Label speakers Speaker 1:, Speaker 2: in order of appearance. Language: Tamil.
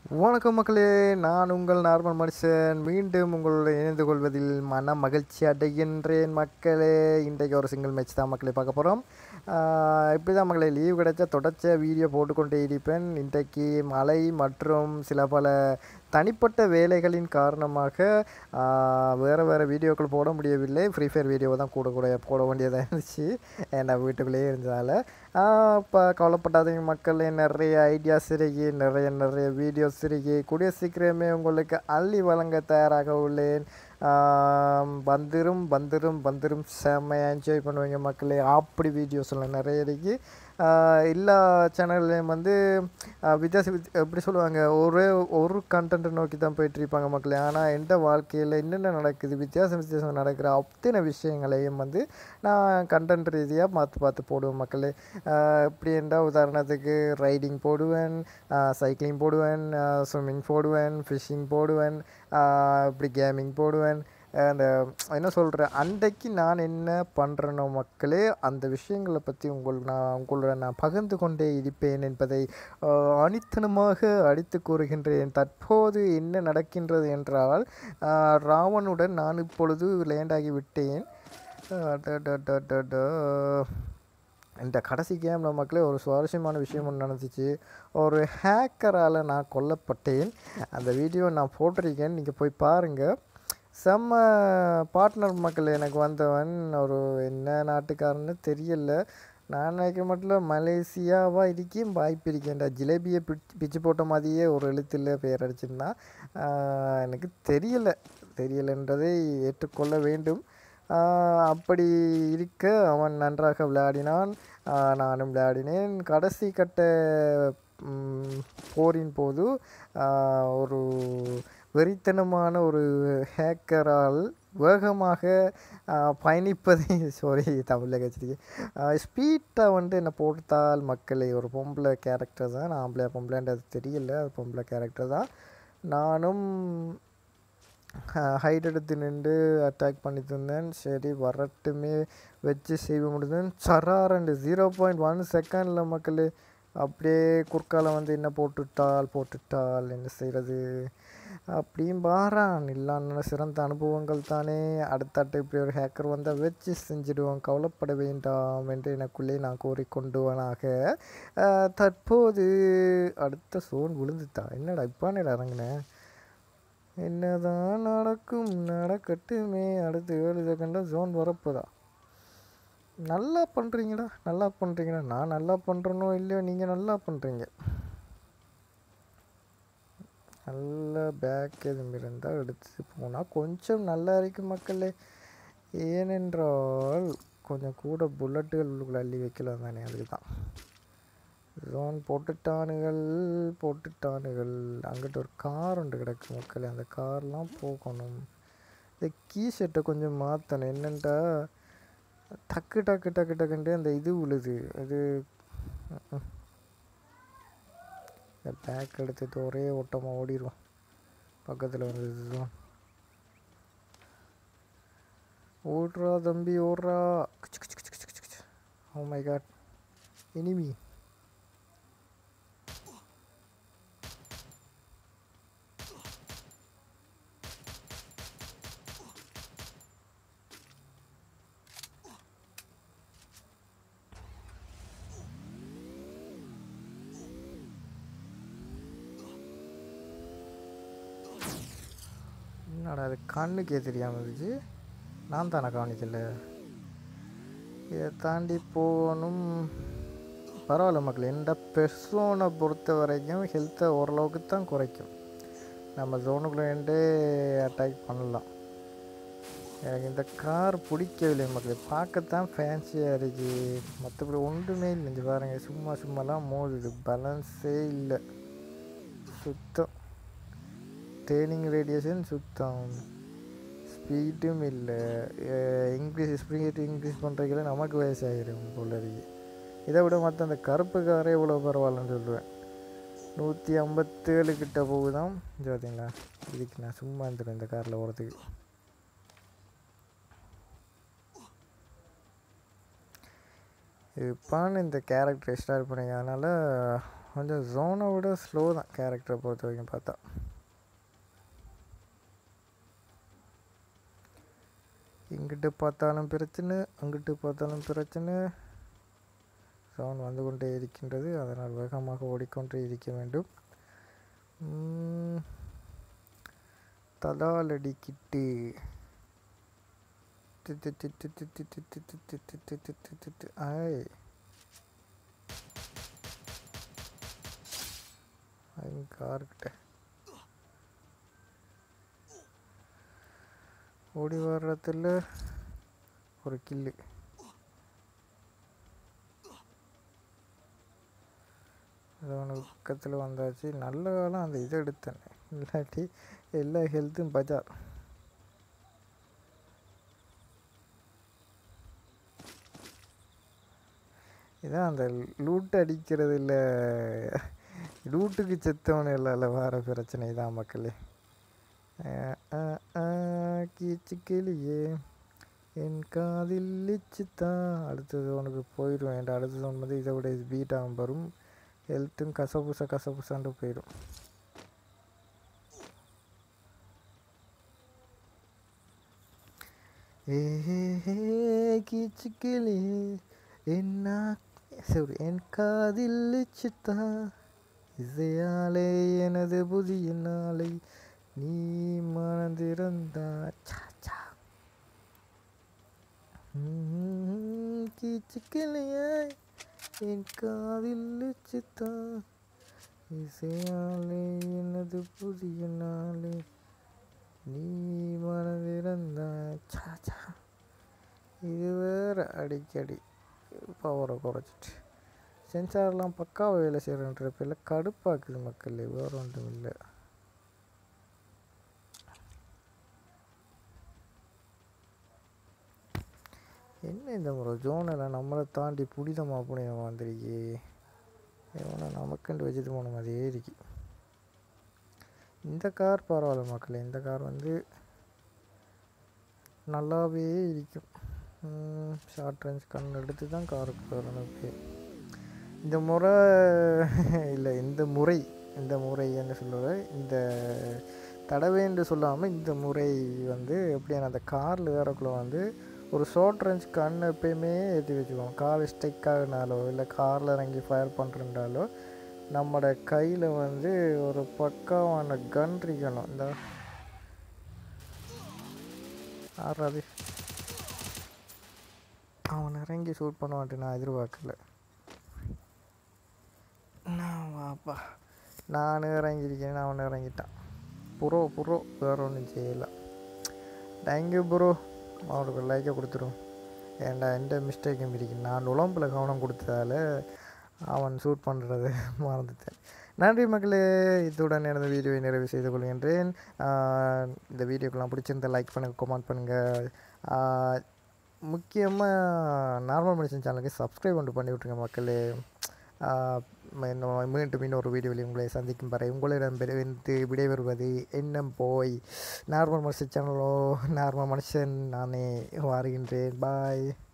Speaker 1: வணக்கம் மக்களே நான் உங்கள் நார்மல் மனுஷன் மீண்டும் உங்களுடன் இணைந்து கொள்வதில் மன மகிழ்ச்சி அடைகின்றேன் மக்களே இன்றைக்கு ஒரு சிங்கிள் மேட்ச் தான் மக்களே பார்க்க போகிறோம் இப்படி தான் மக்களே லீவ் கிடைச்சா தொடர்ச்சியாக வீடியோ போட்டுக்கொண்டே இருப்பேன் இன்றைக்கு மழை மற்றும் சில பல தனிப்பட்ட வேலைகளின் காரணமாக ஆஹ், வேறு வேறு வீடியோக்கள் போட முடியவில்லை ஃப்ரீ ஃபயர் வீடியோவை தான் கூட கூட போட வேண்டியதாக இருந்துச்சு ஏன்னா வீட்டுக்குள்ளேயே இருந்ததால் இப்போ கவலைப்படாதீங்க மக்களே நிறைய ஐடியாஸ் இருக்கு நிறைய நிறைய வீடியோஸ் இருக்கு கூடிய சீக்கிரமே உங்களுக்கு அள்ளி வழங்க தயாராக உள்ளேன் ஆம், வந்துரும் வந்துரும் வந்துரும் செம்மையாக என்ஜாய் பண்ணுவீங்க மக்களே அப்படி வீடியோஸ் எல்லாம் நிறைய இருக்கு ஆஹ், எல்லா சேனல்லையும் வந்து ஆஹ், வித்தியாச வித் எப்படி சொல்லுவாங்க ஒரே ஒரு கண்டென்ட்டை நோக்கி தான் போயிட்டு இருப்பாங்க மக்களே ஆனால் எந்த வாழ்க்கையில் என்னென்ன நடக்குது வித்தியாசம் வித்தியாசம் நடக்கிற அத்தனை விஷயங்களையும் வந்து நான் கண்டென்ட் ரீதியாக பார்த்து பார்த்து போடுவேன் மக்களே ஆஹ் எப்படி என்றால் உதாரணத்துக்கு ரைடிங் போடுவேன் சைக்கிளிங் போடுவேன் ஸ்விம்மிங் போடுவேன் ஃபிஷ்ஷிங் போடுவேன் ஆஹ் இப்படி கேமிங் போடுவேன் அந்த என்ன சொல்கிறேன் அன்றைக்கு நான் என்ன பண்ணுறேனோ மக்களே அந்த விஷயங்களை பற்றி உங்கள் நான் உங்களுடன் நான் பகிர்ந்து கொண்டே இருப்பேன் என்பதை ஆஹ் அனித்தனமாக அடித்து கூறுகின்றேன் தற்போது என்ன நடக்கின்றது என்றால் ஆஹ் ராவனுடன் நான் இப்பொழுது லேண்டாகி விட்டேன் அடடடடடா. இந்த கடைசி கேமில் மக்களே ஒரு சுவாரஸ்யமான விஷயம் ஒன்று நடந்துச்சு ஒரு ஹேக்கரால் நான் கொல்லப்பட்டேன் அந்த வீடியோ நான் போட்டிருக்கேன் நீங்கள் போய் பாருங்கள் செம்ம பார்ட்னர் மக்கள் எனக்கு வந்தவன் ஒரு என்ன நாட்டுக்காரன்னு தெரியல நான் நினைக்க மட்டும் மலேசியாவா இருக்கேன் வாய்ப்பு இருக்கேன்டா ஜிலேபியை பிச்சு பிச்சு போட்ட மாதிரியே ஒரு எழுத்தில் பெயர் அடிச்சிருந்தான் ஆஹ் எனக்கு தெரியல தெரியலன்றதை ஏற்றுக்கொள்ள வேண்டும் ஆஹ் அப்படி இருக்க அவன் நன்றாக விளையாடினான் ஆஹ் நானும் விளையாடினேன் கடைசி கட்ட ம், போரின் போது ஆஹ் ஒரு வெறித்தனமான ஒரு ஹேக்கரால் வேகமாக ஆஹ், பயணிப்பதை சாரி தமிழில் கட்சிருக்கு ஸ்பீட்டாக வந்து என்னை போட்டால் மக்களை ஒரு பொம்பளை கேரக்டர் தான் நான் ஆம்பளை பொம்பளைன்றது தெரியல அது பொம்பளை கேரக்டர் தான் நானும் ஹைட் எடுத்து நின்று அட்டாக் பண்ணிட்டு இருந்தேன் சரி வரட்டுமே வச்சு செய்ய முடியுதுன்னு சராரண்டு ஜீரோ பாயிண்ட் ஒன் செகண்டில் மக்கள் அப்படியே குறுக்கால வந்து என்ன போட்டுட்டால் போட்டுட்டால் என்ன செய்கிறது அப்படியும் பாரான் இல்லான்னு சிறந்த அனுபவங்கள் தானே அடுத்தட்ட இப்படி ஒரு ஹேக்கர் வந்தால் வச்சு செஞ்சிடுவோம் கவலைப்பட வேண்டாம் என்று எனக்குள்ளே நான் கூறிக்கொண்டுவனாக ஆஹ், தற்போது அடுத்த சோன் விழுந்துட்டா என்னடா இப்பானேடா இறங்குனேன் என்னதான் நடக்கும் நடக்கட்டுமே அடுத்து ஏழு செகண்டில் ஜோன் வரப்போதா நல்லா பண்ணுறீங்கடா நல்லா பண்ணுறீங்கடா நான் நல்லா பண்ணுறனோ இல்லையோ நீங்கள் நல்லா பண்ணுறீங்க நல்ல பேக் எதுவும் இருந்தால் எடுத்து போனால் கொஞ்சம் நல்லா இருக்கும் மக்களே ஏனென்றால் கொஞ்சம் கூட புல்லட்டுகள் உள்ளுக்குள்ள அள்ளி வைக்கலாம் தானே அதுக்கு தான் ஜோன் போட்டுட்டானுகள் போட்டுட்டானுகள் அங்கிட்ட ஒரு கார் ஒன்று கிடக்கு மக்களே அந்த கார்லாம் போகணும் இந்த கீ ஷர்ட்டை கொஞ்சம் மாற்றணும் என்னென்ட்டா டக்கு டக்கு டக்கு டக்குன்ட்டு அந்த இது உழுது அது ம்ம். இந்த பேக் எடுத்துட்டு ஒரே ஓட்டமாக ஓடிடுவோம் பக்கத்தில் வந்தது ஜோன் ஓடுறா தம்பி ஓடுறா ஓ மை காட் இனிமி என்னடா அது கண்ணுக்கே தெரியாமல் இருந்துச்சு நான் தானே கவனிக்கல இதை தாண்டி போகணும் பரவாயில்ல மக்கள் எந்த பெர்சோனை பொறுத்த வரைக்கும் ஹெல்த்தை ஓரளவுக்கு தான் குறைக்கும் நம்ம ஜோனுக்குள்ளே நின்று அட்டாக் பண்ணலாம் எனக்கு இந்த கார் பிடிக்கவில்லை மக்கள் பார்க்கத்தான் ஃபேன்சியாக இருக்கு மற்றபடி ஒன்றுமே இல்லை இங்க பாருங்க சும்மா சும்மாலாம் மோதுது பேலன்ஸே இல்லை சுத்தம் டேர்னிங் ரேடியேஷன் சுத்தம் ஸ்பீடும் இல்லை இன்க்ரீஸ் ஸ்பீட் இன்க்ரீஸ் பண்ணுறதுக்குள்ள நமக்கு வயசாகிடும் போல இருக்கு இதை விட மற்ற அந்த கருப்பு காரே இவ்வளோ பரவாயில்லன்னு சொல்லுவேன் நூற்றி ஐம்பத்தேழு கிட்ட போகுதாம் இது பார்த்தீங்களா இதுக்கு நான் சும்மா இருந்துடும் இந்த காரில் ஓடுறதுக்கு இப்பான்னு இந்த கேரக்டர் ஸ்டார்ட் பண்ணிங்க அதனால் கொஞ்சம் ஜோனை விட ஸ்லோ தான் கேரக்டரை பொறுத்த வரைக்கும் பார்த்தா இங்கிட்டு பார்த்தாலும் பிரச்சனை அங்கிட்டு பார்த்தாலும் பிரச்சனை சவுண்ட் வந்து கொண்டே இருக்கின்றது அதனால் வேகமாக ஓடிக்கொண்டே இருக்க வேண்டும் உம், தலாலடிக்கிட்டு தி- தி- தி- தி- தி- தி- தி- தி- தி- தி- தி- தி- தி- தி- தி- தி- ஆய் கார்கிட்ட ஓடி வர்றதுல ஒரு கில்லு அது அவனுக்கு பக்கத்தில் வந்தாச்சு நல்ல காலம் அந்த இதை எடுத்தேன் இல்லாட்டி எல்லா ஹெல்த்தும் பஜார் இதான் அந்த லூட் அடிக்கிறது இல்லை லூட்டுக்கு செத்தவனு இல்லைல்ல வேறு பிரச்சனை தான் மக்களே அஹ் அஹ் அஹ் கீச்சு கிளியே என் காதில் தான் அடுத்தது உனக்கு போயிடும் என் அடுத்தது வந்து இதை விட பீட்டாக வரும் ஹெல்த்தும் கசபுச கசபுசான்ட்டு போயிடும் ஏஹே கீச்சு கிளியே என்ன சாரி என் காதில் தான் இசையாலே எனது புதிய நாளை நீ மறந்திருந்தா சா சா ம்ம், கீச்சு கிளியே என் காதில் தான் இசையாலே எனது புதிய நாளை நீ மறந்திருந்தா சா சா இது வேற அடிக்கடி பவரை குறைச்சிட்டு சென்சார்லாம் பக்காவாக வேலை செய்கிறன்ற பேரில் கடுப்பாக்குது மக்கள் வேறு ஒன்றும் இல்லை என்ன இந்த முறை ஜோனில் நம்மளை தாண்டி புனிதமாக புனிதமாக வந்திருக்கே எவனை நமக்குண்டு வச்சுட்டு போன மாதிரியே இருக்கு இந்த கார் பரவாயில்ல மக்களே இந்த கார் வந்து நல்லாவே இருக்கும் ஷார்ட் ரேஞ்ச் கண் எடுத்து தான் காருக்கு வரணும் பேர் இந்த முறை இல்லை இந்த முறை இந்த முறை என்ன சொல்லுவேன் இந்த தடவை என்று சொல்லாமல் இந்த முறை வந்து எப்படியான அந்த காரில் ஏறக்குள்ள வந்து ஒரு ஷார்ட் ரேஞ்ச் கண் எப்பயுமே ஏற்றி வச்சுக்குவோம் கார் ஸ்டெக் ஆகினாலோ இல்லை காரில் இறங்கி ஃபயர் பண்ணுறதாலோ நம்மளோட கையில் வந்து ஒரு பக்காவான கன் இருக்கணும் இந்த ஆறாது அவன் இறங்கி ஷூட் பண்ணுவான்ட்டு நான் எதிர்பார்க்கல நான் வாப்பா நான் இறங்கியிருக்கேன் அவன் இறங்கிட்டான் புரோ புரோ வேற ஒன்றும் செய்யலை தேங்க்யூ ப்ரோ அவனுக்கு லைக்கை கொடுத்துரும் ஏன்டா எந்த மிஸ்டேக்கும் இருக்கு நான் உடம்புல கவனம் கொடுத்ததால அவன் ஷூட் பண்ணுறது மறந்துட்டேன் நன்றி மக்களே இத்துடன் எனது வீடியோவை நிறைவு செய்து கொள்கின்றேன் ஆஹ் இந்த வீடியோக்கெல்லாம் பிடிச்சிருந்தா லைக் பண்ணுங்கள் கமெண்ட் பண்ணுங்கள் முக்கியமாக நார்மல் மனுஷன் சேனலுக்கு சப்ஸ்கிரைப் பண்ணிட்டு பண்ணி விட்ருங்க மக்களே ஆஹ் இன்னும் மீண்டும் இன்னொரு வீடியோவில் உங்களை சந்திக்கும் வரை உங்களிடம் வந்து விடைபெறுவது எண்ணம் போய் நார்மல் மனுஷன் சேனலோ நார்மல் மனுஷன் நானே வருகின்றேன் பாய்